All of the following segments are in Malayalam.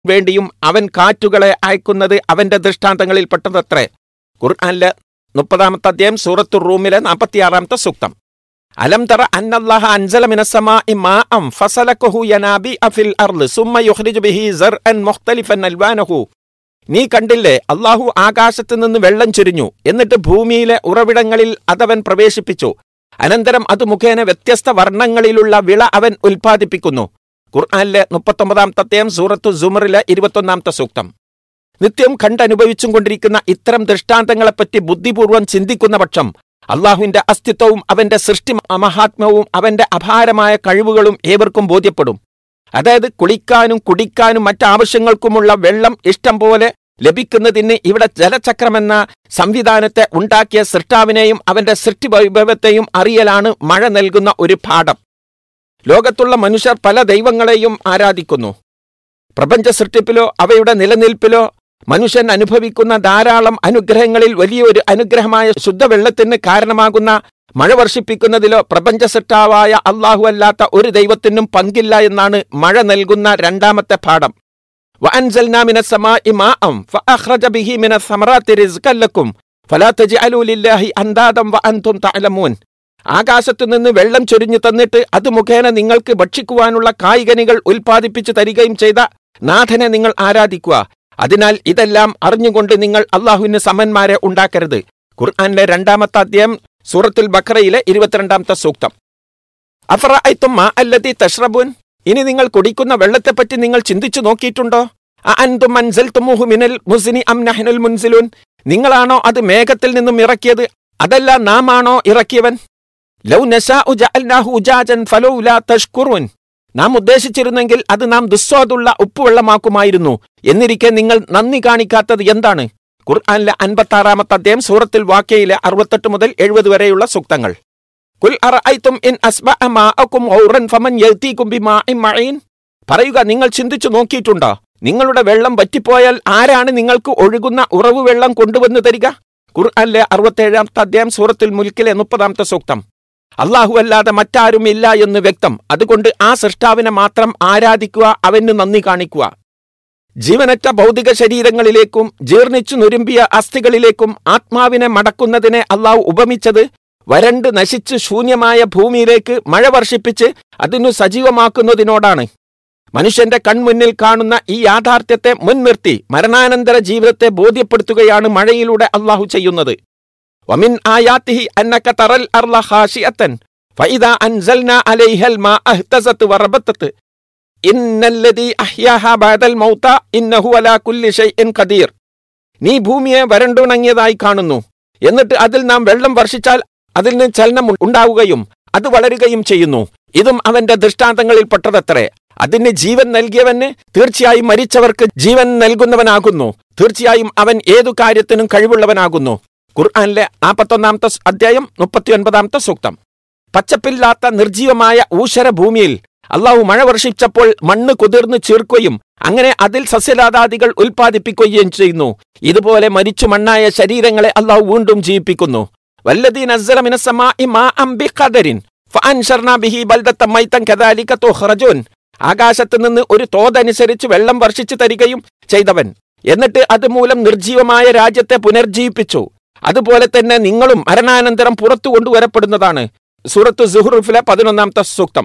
വേണ്ടിയും അവൻ കാറ്റുകളെ അയക്കുന്നത് അവന്റെ ദൃഷ്ടാന്തങ്ങളിൽപ്പെട്ടതത്രേ ഖുർആനിലെ മുപ്പതാമത്തെ അധ്യായം സൂറത്തു റൂമിലെ നാൽപ്പത്തിയാറാമത്തെ സൂക്തം അലം തറ അന്നല്ലാഹ അൻസല മിനസ്സമാഇ മാഅം ഫസലക്കഹു യനാബി അഫിൽ അർള് സുമ്മ യുഖ്രിജു ബിഹി സർഅൻ മുഖ്തലിഫൻ അൽവാനഹു നീ കണ്ടില്ലേ അള്ളാഹു ആകാശത്ത് നിന്ന് വെള്ളം ചൊരിഞ്ഞു എന്നിട്ട് ഭൂമിയിലെ ഉറവിടങ്ങളിൽ അതവൻ പ്രവേശിപ്പിച്ചു അനന്തരം അത് മുഖേന വ്യത്യസ്ത വർണ്ണങ്ങളിലുള്ള വിള അവൻ ഉൽപ്പാദിപ്പിക്കുന്നു ഖുർആനിലെ മുപ്പത്തൊമ്പതാമത്തെ അധ്യായം സൂറത്തു സുമറിലെ ഇരുപത്തൊന്നാമത്തെ സൂക്തം നിത്യം കണ്ടനുഭവിച്ചും കൊണ്ടിരിക്കുന്ന ഇത്തരം ദൃഷ്ടാന്തങ്ങളെപ്പറ്റി ബുദ്ധിപൂർവം ചിന്തിക്കുന്ന പക്ഷം അള്ളാഹുവിന്റെ അസ്തിത്വവും അവന്റെ സൃഷ്ടി മഹാത്മ്യവും അവന്റെ അപാരമായ കഴിവുകളും ഏവർക്കും ബോധ്യപ്പെടും അതായത് കുളിക്കാനും കുടിക്കാനും മറ്റാവശ്യങ്ങൾക്കുമുള്ള വെള്ളം ഇഷ്ടം പോലെ ലഭിക്കുന്നതിന് ഇവിടെ ജലചക്രമെന്ന സംവിധാനത്തെ ഉണ്ടാക്കിയ സൃഷ്ടാവിനെയും അവന്റെ സൃഷ്ടി വൈഭവത്തെയും അറിയലാണ് മഴ നൽകുന്ന ഒരു പാഠം ലോകത്തുള്ള മനുഷ്യർ പല ദൈവങ്ങളെയും ആരാധിക്കുന്നു പ്രപഞ്ച സൃഷ്ടിപ്പിലോ അവയുടെ നിലനിൽപ്പിലോ മനുഷ്യൻ അനുഭവിക്കുന്ന ധാരാളം അനുഗ്രഹങ്ങളിൽ വലിയൊരു അനുഗ്രഹമായ ശുദ്ധവെള്ളത്തിന് കാരണമാകുന്ന മഴ വർഷിപ്പിക്കുന്നതിലോ പ്രപഞ്ച സൃഷ്ടാവായ അള്ളാഹു അല്ലാത്ത ഒരു ദൈവത്തിനും പങ്കില്ല എന്നാണ് മഴ നൽകുന്ന രണ്ടാമത്തെ പാഠം وأنزلنا من السماء ماء فأخرج به من الثمرات رزقا لكم فلا تجعلوا لله أندادا وأنتم تعلمون ആകാശത്തു നിന്ന് വെള്ളം ചൊരിഞ്ഞു തന്നിട്ട് അത് മുഖേന നിങ്ങൾക്ക് ഭക്ഷിക്കുവാനുള്ള കായികനികൾ ഉൽപ്പാദിപ്പിച്ചു തരികയും ചെയ്ത നാഥനെ നിങ്ങൾ ആരാധിക്കുക അതിനാൽ ഇതെല്ലാം അറിഞ്ഞുകൊണ്ട് നിങ്ങൾ അള്ളാഹുവിന് സമന്മാരെ ഉണ്ടാക്കരുത് ഖുർആനിലെ രണ്ടാമത്തെ അധ്യായം സൂറത്തുൽ ബഖറയിലെ ഇരുപത്തിരണ്ടാമത്തെ സൂക്തം അഫറ മാ അല്ലതി തഷ്റബുൻ ഇനി നിങ്ങൾ കുടിക്കുന്ന വെള്ളത്തെപ്പറ്റി നിങ്ങൾ ചിന്തിച്ചു നോക്കിയിട്ടുണ്ടോ അഅൻതും അൻസൽതുമുഹു മിനൽ മുസ്നി അം നഹ്നുൽ മുൻസിലൂൻ നിങ്ങളാണോ അത് മേഘത്തിൽ നിന്നും ഇറക്കിയത് അതല്ല നാം ആണോ ഇറക്കിയവൻ ലൗ നശാഉ ജഅൽനാഹു ഉജാജൻ ഫലൗലാ തഷ്കുറുൻ നാം ഉദ്ദേശിച്ചിരുന്നെങ്കിൽ അത് നാം ദുസ്വാദുള്ള ഉപ്പുവെള്ളമാക്കുമായിരുന്നു എന്നിരിക്കെ നിങ്ങൾ നന്ദി കാണിക്കാത്തത് എന്താണ് ഖുർആനിലെ അൻപത്തി ആറാമത്തെ അധ്യായം സൂറത്തിൽ വാക്യയിലെ അറുപത്തെട്ട് മുതൽ എഴുപത് വരെയുള്ള സൂക്തങ്ങൾ കുൽ അറഅയ്തും ഇൻ അസ്ബഅ മാഅകും ഔറൻ ഫമൻ യഅതീകും ബിമാഇൻ മഈൻ പറയുക നിങ്ങൾ ചിന്തിച്ചു നോക്കിയിട്ടുണ്ടോ നിങ്ങളുടെ വെള്ളം വറ്റിപ്പോയാൽ ആരാണ് നിങ്ങൾക്ക് ഒഴുകുന്ന ഉറവ് വെള്ളം കൊണ്ടുവന്നു തരിക ഖുർആനിലെ അറുപത്തേഴാമത്തെ അധ്യായം സൂറത്തുൽ മുൽക്കിലെ മുപ്പതാമത്തെ സൂക്തം അള്ളാഹു അല്ലാതെ മറ്റാരും ഇല്ല എന്ന് വ്യക്തം അതുകൊണ്ട് ആ സൃഷ്ടാവിനെ മാത്രം ആരാധിക്കുക അവന് നന്ദി കാണിക്കുക ജീവനറ്റ ഭൗതിക ശരീരങ്ങളിലേക്കും ജീർണിച്ചു നുരുമ്പിയ അസ്ഥികളിലേക്കും ആത്മാവിനെ മടക്കുന്നതിനെ അള്ളാഹു ഉപമിച്ചത് വരണ്ട് നശിച്ച് ശൂന്യമായ ഭൂമിയിലേക്ക് മഴ വർഷിപ്പിച്ച് അതിനു സജീവമാക്കുന്നതിനോടാണ് മനുഷ്യന്റെ കൺമുന്നിൽ കാണുന്ന ഈ യാഥാർത്ഥ്യത്തെ മുൻനിർത്തി മരണാനന്തര ജീവിതത്തെ ബോധ്യപ്പെടുത്തുകയാണ് മഴയിലൂടെ അള്ളാഹു ചെയ്യുന്നത് വമിൻ ആയാത്തിഹി അന്നക തറൽ അർള ഖാശിയത്തൻ ഫഇദാ അൻസൽനാ അലൈഹൽ മാ അഹ്തസത് വറബത്തത് ഇന്നല്ലദീ അഹ്യാഹാ ബഅദൽ മൗത ഇന്നഹു അലാ കുല്ലി ഷൈഇൻ ഖദീർ നീ ഭൂമിയെ വരണ്ടുണങ്ങിയതായി കാണുന്നു എന്നിട്ട് അതിൽ നാം വെള്ളം വർഷിച്ചാൽ അതിൽ നിന്ന് ചലനം ഉണ്ടാവുകയും അത് വളരുകയും ചെയ്യുന്നു ഇതും അവന്റെ ദൃഷ്ടാന്തങ്ങളിൽ പെട്ടതത്രേ അതിന് ജീവൻ നൽകിയവന് തീർച്ചയായും മരിച്ചവർക്ക് ജീവൻ നൽകുന്നവനാകുന്നു തീർച്ചയായും അവൻ ഏതു കാര്യത്തിനും കഴിവുള്ളവനാകുന്നു ഖുർആനിലെ നാൽപ്പത്തൊന്നാമത്തെ അധ്യായം മുപ്പത്തിയൊൻപതാമത്തെ സൂക്തം പച്ചപ്പില്ലാത്ത നിർജീവമായ ഊശര ഭൂമിയിൽ അള്ളാഹു മഴ വർഷിച്ചപ്പോൾ മണ്ണ് കുതിർന്ന് ചീർക്കുകയും അങ്ങനെ അതിൽ സസ്യലാതാദികൾ ഉൽപ്പാദിപ്പിക്കുകയും ചെയ്യുന്നു ഇതുപോലെ മരിച്ചു മണ്ണായ ശരീരങ്ങളെ അള്ളാഹു വീണ്ടും ജീവിപ്പിക്കുന്നു വല്ലദീ നസ്സല മിനസ്സമാഇ മാഅൻ ബിഖദരിൻ ഫഅൻശർനാ ബിഹി ബൽദത്തൻ മൈതൻ കദാലിക തുഖ്റജൂൻ ആകാശത്ത് നിന്ന് ഒരു തോതനുസരിച്ച് വെള്ളം വർഷിച്ചു തരികയും ചെയ്തവൻ എന്നിട്ട് അതുമൂലം നിർജീവമായ രാജ്യത്തെ പുനർജീവിപ്പിച്ചു അതുപോലെ തന്നെ നിങ്ങളും മരണാനന്തരം പുറത്തു കൊണ്ടുവരപ്പെടുന്നതാണ് സൂറത്ത് സുഹ്റുഫിലെ പതിനൊന്നാമത്തെ സൂക്തം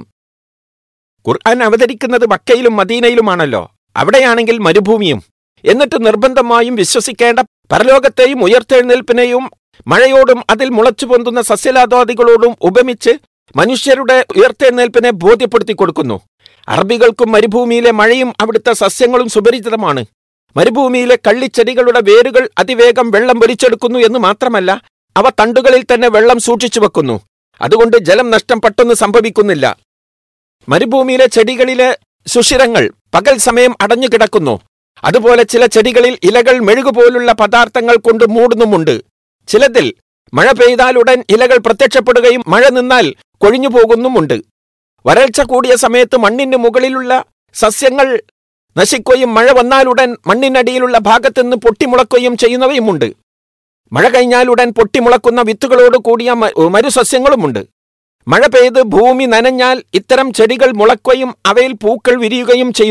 ഖുർആൻ അവതരിക്കുന്നത് മക്കയിലും മദീനയിലുമാണല്ലോ അവിടെയാണെങ്കിൽ മരുഭൂമിയും എന്നിട്ട് നിർബന്ധമായും വിശ്വസിക്കേണ്ട പരലോകത്തെയും ഉയർത്തെഴുന്നേൽപ്പിനെയും മഴയോടും അതിൽ മുളച്ചു പൊന്തുന്ന സസ്യലാതാദികളോടും ഉപമിച്ച് മനുഷ്യരുടെ ഉയർത്തെഴുന്നേൽപ്പിനെ ബോധ്യപ്പെടുത്തി കൊടുക്കുന്നു അറബികൾക്കും മരുഭൂമിയിലെ മഴയും അവിടുത്തെ സസ്യങ്ങളും സുപരിചിതമാണ് മരുഭൂമിയിലെ കള്ളിച്ചെടികളുടെ വേരുകൾ അതിവേഗം വെള്ളം വലിച്ചെടുക്കുന്നു എന്ന് മാത്രമല്ല അവ തണ്ടുകളിൽ തന്നെ വെള്ളം സൂക്ഷിച്ചു വെക്കുന്നു അതുകൊണ്ട് ജലം നഷ്ടം പെട്ടെന്ന് സംഭവിക്കുന്നില്ല മരുഭൂമിയിലെ ചെടികളിലെ സുഷിരങ്ങൾ പകൽ സമയം അടഞ്ഞു കിടക്കുന്നു അതുപോലെ ചില ചെടികളിൽ ഇലകൾ മെഴുകുപോലുള്ള പദാർത്ഥങ്ങൾ കൊണ്ട് മൂടുന്നുമുണ്ട് ചിലതിൽ മഴ പെയ്താലുടൻ ഇലകൾ പ്രത്യക്ഷപ്പെടുകയും മഴ നിന്നാൽ കൊഴിഞ്ഞു പോകുന്നുമുണ്ട് വരൾച്ച കൂടിയ സമയത്ത് മണ്ണിന് മുകളിലുള്ള സസ്യങ്ങൾ നശിക്കുകയും മഴ വന്നാലുടൻ മണ്ണിനടിയിലുള്ള ഭാഗത്തുനിന്ന് പൊട്ടിമുളക്കുകയും ചെയ്യുന്നവയുമുണ്ട് മഴ കഴിഞ്ഞാലുടൻ പൊട്ടിമുളക്കുന്ന വിത്തുകളോട് കൂടിയ മ- മരുസസ്യങ്ങളുമുണ്ട് മഴ പെയ്ത് ഭൂമി നനഞ്ഞാൽ ഇത്തരം ചെടികൾ മുളക്കുകയും അവയിൽ പൂക്കൾ വിരിയുകയും ചെയ്യുന്നു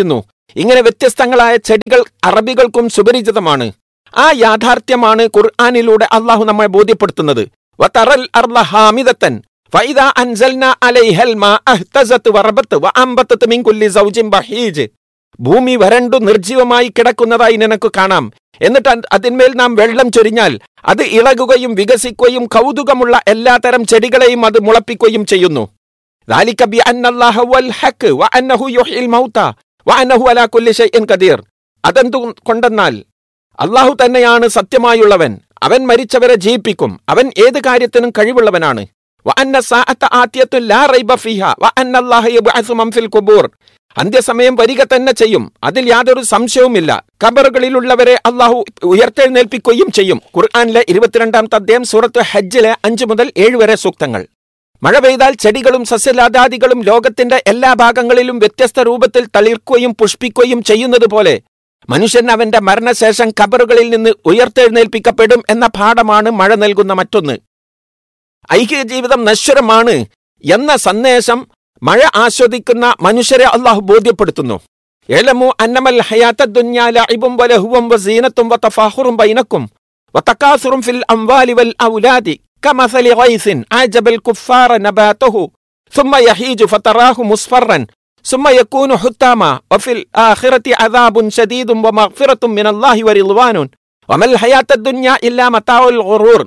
ഇങ്ങനെ വ്യത്യസ്തങ്ങളായ ചെടികൾ അറബികൾക്കും സുപരിചിതമാണ് ആ യാഥാർത്ഥ്യമാണ് ഖുർആാനിലൂടെ അള്ളാഹു നമ്മെ ബോധ്യപ്പെടുത്തുന്നത് വതറൽ അർള ഹാമിദത്തൻ ഫൈദാ അൻസൽനാ അലൈഹൽ മാ അഹ്തസത് വറബത്ത് വഅംബതത് മിൻ കുല്ലി സൗജിൻ ബഹീജ് ഭൂമി വരണ്ടു നിർജീവമായി കിടക്കുന്നതായി നിനക്ക് കാണാം എന്നിട്ട് അത് അതിന്മേൽ നാം വെള്ളം ചൊരിഞ്ഞാൽ അത് ഇളകുകയും വികസിക്കുകയും കൗതുകമുള്ള എല്ലാത്തരം ചെടികളെയും അത് മുളപ്പിക്കുകയും ചെയ്യുന്നു ذلك بأن الله هو الحق وأنه يحيي الموتى وأنه على كل شيء قدير അതെന്തു കൊണ്ടെന്നാൽ അള്ളാഹു തന്നെയാണ് സത്യമായുള്ളവൻ അവൻ മരിച്ചവരെ ജീവിപ്പിക്കും അവൻ ഏത് കാര്യത്തിനും കഴിവുള്ളവനാണ് വഅന്ന സാഅത്ത ആത്യത്തു ലാ റൈബ ഫീഹ വഅന്ന അല്ലാഹ യബ്അസു മൻ ഫിൽ ഖുബൂർ അന്ത്യസമയം വരിക തന്നെ ചെയ്യും അതിൽ യാതൊരു സംശയവുമില്ല കബറുകളിലുള്ളവരെ അള്ളാഹു ഉയർത്തെഴുന്നേൽപ്പിക്കുകയും ചെയ്യും ഖുർആനിലെ ഇരുപത്തിരണ്ടാമത്തെ അധ്യായം സൂറത്ത് ഹജ്ജിലെ അഞ്ചു മുതൽ ഏഴ് വരെ സൂക്തങ്ങൾ മഴ പെയ്താൽ ചെടികളും സസ്യലതാദികളും ലോകത്തിന്റെ എല്ലാ ഭാഗങ്ങളിലും വ്യത്യസ്ത രൂപത്തിൽ തളിർക്കുകയും പുഷ്പിക്കുകയും ചെയ്യുന്നത് പോലെ മനുഷ്യൻ അവന്റെ മരണശേഷം കബറുകളിൽ നിന്ന് ഉയർത്തെഴുന്നേൽപ്പിക്കപ്പെടും എന്ന പാഠമാണ് മഴ നൽകുന്ന മറ്റൊന്ന് ഐഹിക ജീവിതം നശ്വരമാണ് എന്ന സന്ദേശം മഴ ആസ്വദിക്കുന്ന മനുഷ്യരെ അള്ളാഹു ബോധ്യപ്പെടുത്തുന്നു എലമു അന്നമൽ ഹയാത്ത ദുന്യാല ഇബും വലഹുവും വസീനത്തും വതഫാഹുറും ബൈനക്കും വതകാസുറും ഫിൽ അംവാലി വൽ ഔലാദി كمثل غيث أعجب الكفار نباته ثم يهيج فتراه مصفرا ثم يكون حتاما وفي الآخرة عذاب شديد ومغفرة من الله ورضوان وما الحياة الدنيا إلا متاع الغرور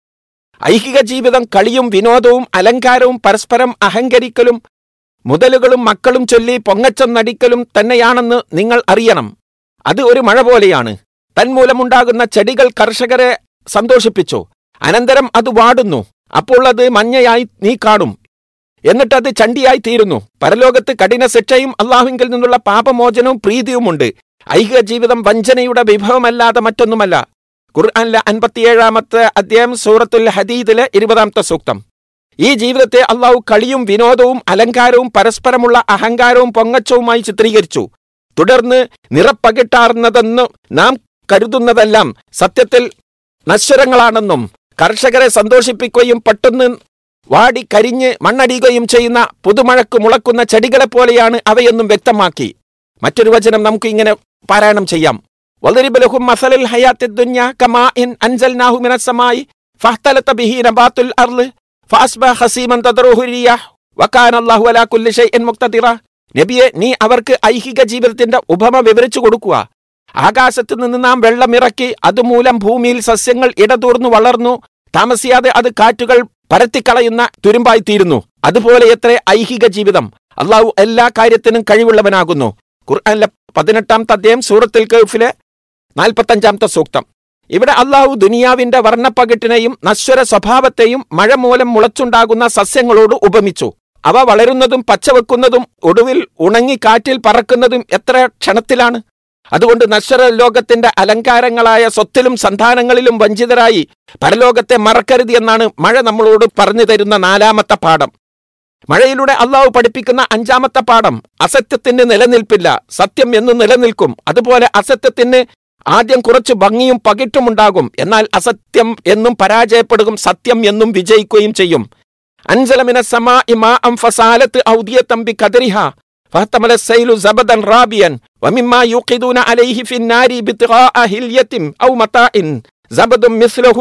ഐഹിക ജീവിതം കളിയും വിനോദവും അലങ്കാരവും പരസ്പരം അഹങ്കരിക്കലും മുതലുകളും മക്കളും ചൊല്ലി പൊങ്ങച്ചം നടിക്കലും തന്നെയാണെന്ന് നിങ്ങൾ അറിയണം അത് ഒരു മഴ പോലെയാണ് തന്മൂലമുണ്ടാകുന്ന ചെടികൾ കർഷകരെ സന്തോഷിപ്പിച്ചു അനന്തരം അത് വാടുന്നു അപ്പോൾ അത് മഞ്ഞയായി നീ കാണും എന്നിട്ട് അത് ചണ്ടിയായി തീരുന്നു പരലോകത്ത് കഠിന ശിക്ഷയും അള്ളാഹുവിങ്കിൽ നിന്നുള്ള പാപമോചനവും പ്രീതിയുമുണ്ട് ഐഹിക ജീവിതം വഞ്ചനയുടെ വിഭവമല്ലാതെ മറ്റൊന്നുമല്ല ഖുർആനിലെ അൻപത്തിയേഴാമത്തെ അധ്യായം സൂറത്തുൽ ഹദീദിലെ ഇരുപതാമത്തെ സൂക്തം ഈ ജീവിതത്തെ അള്ളാഹു കളിയും വിനോദവും അലങ്കാരവും പരസ്പരമുള്ള അഹങ്കാരവും പൊങ്ങച്ചവുമായി ചിത്രീകരിച്ചു തുടർന്ന് നിറപ്പകിട്ടാർന്നതെന്ന് നാം കരുതുന്നതെല്ലാം സത്യത്തിൽ നശ്വരങ്ങളാണെന്നും കർഷകരെ സന്തോഷിപ്പിക്കുകയും പെട്ടെന്ന് വാടി കരിഞ്ഞ് മണ്ണടിയുകയും ചെയ്യുന്ന പുതുമഴക്ക് മുളക്കുന്ന ചെടികളെ പോലെയാണ് അവയെന്നും വ്യക്തമാക്കി മറ്റൊരു വചനം നമുക്ക് ഇങ്ങനെ പാരായണം ചെയ്യാം وضرب لهم مثل الحياة الدنيا كماء أنزلناه من السماء فاختلط به نبات الأرض فأصبح خصيما تذروه الرياح وكان الله على كل شيء مقتدرا നബിയെ നീ അവർക്ക് ഐഹിക ജീവിതത്തിന്റെ ഉപമ വിവരിച്ചു കൊടുക്കുക ആകാശത്ത് നിന്ന് നാം വെള്ളമിറക്കി അതുമൂലം ഭൂമിയിൽ സസ്യങ്ങൾ ഇടതൂർന്നു വളർന്നു താമസിയാതെ അത് കാറ്റുകൾ പരത്തിക്കളയുന്ന തുരുമ്പായി തീരുന്നു അതുപോലെ എത്ര ഐഹിക ജീവിതം അള്ളാഹു എല്ലാ കാര്യത്തിനും കഴിവുള്ളവനാകുന്നു ഖുർആനിലെ പതിനെട്ടാമത്തെ അധ്യായം സൂറത്തുൽ കൗഫിലെ നാൽപ്പത്തഞ്ചാമത്തെ സൂക്തം ഇവിടെ അള്ളാഹു ദുനിയാവിന്റെ വർണ്ണപ്പകിട്ടിനെയും നശ്വര സ്വഭാവത്തെയും മഴ മൂലം മുളച്ചുണ്ടാകുന്ന സസ്യങ്ങളോട് ഉപമിച്ചു അവ വളരുന്നതും പച്ചവെക്കുന്നതും ഒടുവിൽ ഉണങ്ങി കാറ്റിൽ പറക്കുന്നതും എത്ര ക്ഷണത്തിലാണ് അതുകൊണ്ട് നശ്വര ലോകത്തിന്റെ അലങ്കാരങ്ങളായ സ്വത്തിലും സന്താനങ്ങളിലും വഞ്ചിതരായി പരലോകത്തെ മറക്കരുത് എന്നാണ് മഴ നമ്മളോട് പറഞ്ഞു തരുന്ന നാലാമത്തെ പാഠം മഴയിലൂടെ അള്ളാഹു പഠിപ്പിക്കുന്ന അഞ്ചാമത്തെ പാഠം അസത്യത്തിന് നിലനിൽപ്പില്ല സത്യം എന്നും നിലനിൽക്കും അതുപോലെ അസത്യത്തിന് ആദ്യം കുറച്ച് ഭംഗിയും പകിട്ടുമുണ്ടാകും എന്നാൽ അസത്യം എന്നും പരാജയപ്പെടുകയും സത്യം എന്നും വിജയിക്കുകയും ചെയ്യും അൻസലമിന സമാ ഇമാ അം ഫസാലത്ത് ഔദിയത്തം ബി കദരിഹ فاحتمل السيل زبدا رابيا ومما يوقدون عليه في النار ابتغاء هلية أو متاع زبد مثله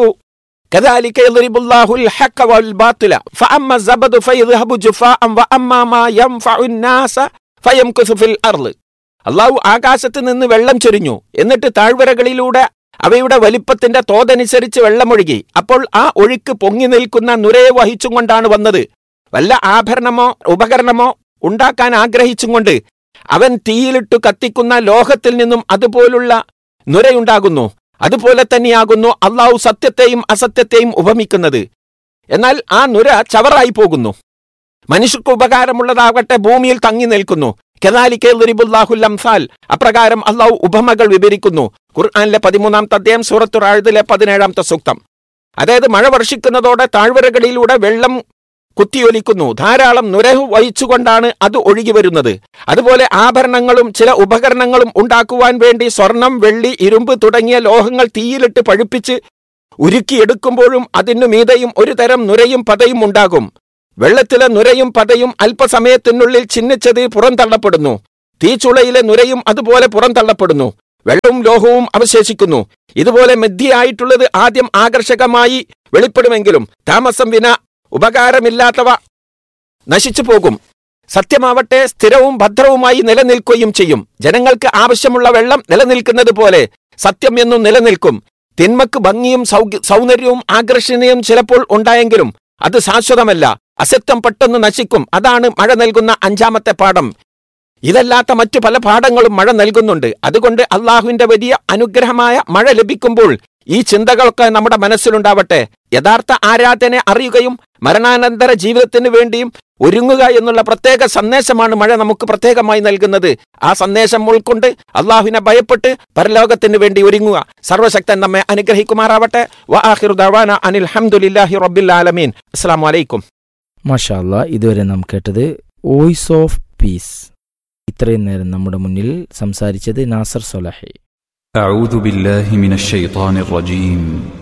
كذلك يضرب الله الحق والباطل فأما الزبد فيذهب جفاء وأما ما ينفع الناس فيمكث في الأرض അള്ളാഹു ആകാശത്ത് നിന്ന് വെള്ളം ചൊരിഞ്ഞു എന്നിട്ട് താഴ്വരകളിലൂടെ അവയുടെ വലിപ്പത്തിന്റെ തോതനുസരിച്ച് വെള്ളമൊഴുകി അപ്പോൾ ആ ഒഴുക്ക് പൊങ്ങി നിൽക്കുന്ന നുരയെ വഹിച്ചും കൊണ്ടാണ് വന്നത് വല്ല ആഭരണമോ ഉപകരണമോ ഉണ്ടാക്കാൻ ആഗ്രഹിച്ചും കൊണ്ട് അവൻ തീയിലിട്ടു കത്തിക്കുന്ന ലോഹത്തിൽ നിന്നും അതുപോലുള്ള നുരയുണ്ടാകുന്നു അതുപോലെ തന്നെയാകുന്നു അള്ളാഹു സത്യത്തെയും അസത്യത്തെയും ഉപമിക്കുന്നത് എന്നാൽ ആ നുര ചവറായി പോകുന്നു മനുഷ്യർക്ക് ഉപകാരമുള്ളതാകട്ടെ ഭൂമിയിൽ തങ്ങി നിൽക്കുന്നു കെതാലിക്കുല്ലാഹുൽ അംസാൽ അപ്രകാരം അള്ളാഹു ഉപമകൾ വിവരിക്കുന്നു ഖുർആാനിലെ പതിമൂന്നാമത്തെ അധ്യായം സൂറത്തു റാഴുതിലെ പതിനേഴാമത്തെ സൂക്തം അതായത് മഴ വർഷിക്കുന്നതോടെ താഴ്വരകളിലൂടെ വെള്ളം കുത്തിയൊലിക്കുന്നു ധാരാളം നുരഹു വഹിച്ചുകൊണ്ടാണ് അത് ഒഴുകി വരുന്നത് അതുപോലെ ആഭരണങ്ങളും ചില ഉപകരണങ്ങളും ഉണ്ടാക്കുവാൻ വേണ്ടി സ്വർണം വെള്ളി ഇരുമ്പ് തുടങ്ങിയ ലോഹങ്ങൾ തീയിലിട്ട് പഴുപ്പിച്ച് ഉരുക്കിയെടുക്കുമ്പോഴും അതിനു മീതയും ഒരു തരം നുരയും പതയും ഉണ്ടാകും വെള്ളത്തിലെ നുരയും പതയും അല്പസമയത്തിനുള്ളിൽ ചിന്നിച്ചത് പുറന്തള്ളപ്പെടുന്നു തീച്ചുളയിലെ നുരയും അതുപോലെ പുറന്തള്ളപ്പെടുന്നു വെള്ളവും ലോഹവും അവശേഷിക്കുന്നു ഇതുപോലെ മെദ്ധിയായിട്ടുള്ളത് ആദ്യം ആകർഷകമായി വെളിപ്പെടുമെങ്കിലും താമസം വിന ഉപകാരമില്ലാത്തവ നശിച്ചു പോകും സത്യമാവട്ടെ സ്ഥിരവും ഭദ്രവുമായി നിലനിൽക്കുകയും ചെയ്യും ജനങ്ങൾക്ക് ആവശ്യമുള്ള വെള്ളം നിലനിൽക്കുന്നത് പോലെ സത്യം എന്നും നിലനിൽക്കും തിന്മക്ക് ഭംഗിയും സൗക- സൗന്ദര്യവും ആകർഷണീയവും ചിലപ്പോൾ ഉണ്ടായെങ്കിലും അത് ശാശ്വതമല്ല അസത്യം പെട്ടെന്ന് നശിക്കും അതാണ് മഴ നൽകുന്ന അഞ്ചാമത്തെ പാഠം ഇതല്ലാത്ത മറ്റു പല പാഠങ്ങളും മഴ നൽകുന്നുണ്ട് അതുകൊണ്ട് അള്ളാഹുവിന്റെ വലിയ അനുഗ്രഹമായ മഴ ലഭിക്കുമ്പോൾ ഈ ചിന്തകളൊക്കെ നമ്മുടെ മനസ്സിലുണ്ടാവട്ടെ യഥാർത്ഥ ആരാധനെ അറിയുകയും മരണാനന്തര ജീവിതത്തിന് വേണ്ടിയും ഒരുങ്ങുക എന്നുള്ള പ്രത്യേക സന്ദേശമാണ് മഴ നമുക്ക് പ്രത്യേകമായി നൽകുന്നത് ആ സന്ദേശം ഉൾക്കൊണ്ട് അള്ളാഹുവിനെ ഭയപ്പെട്ട് പരലോകത്തിന് വേണ്ടി ഒരുങ്ങുക സർവശക്തൻ നമ്മെ അനുഗ്രഹിക്കുമാറാവട്ടെ വആഖിറു ദഅവാന അനിൽ ഹംദുലില്ലാഹി റബ്ബിൽ ആലമീൻ അസ്സലാമു അലൈക്കും മാഷാല്ല ഇതുവരെ നാം കേട്ടത് വോയിസ് ഓഫ് പീസ് ഇത്രയും നേരം നമ്മുടെ മുന്നിൽ സംസാരിച്ചത് നാസർ സൊലഹി أعوذ بالله من الشيطان الرجيم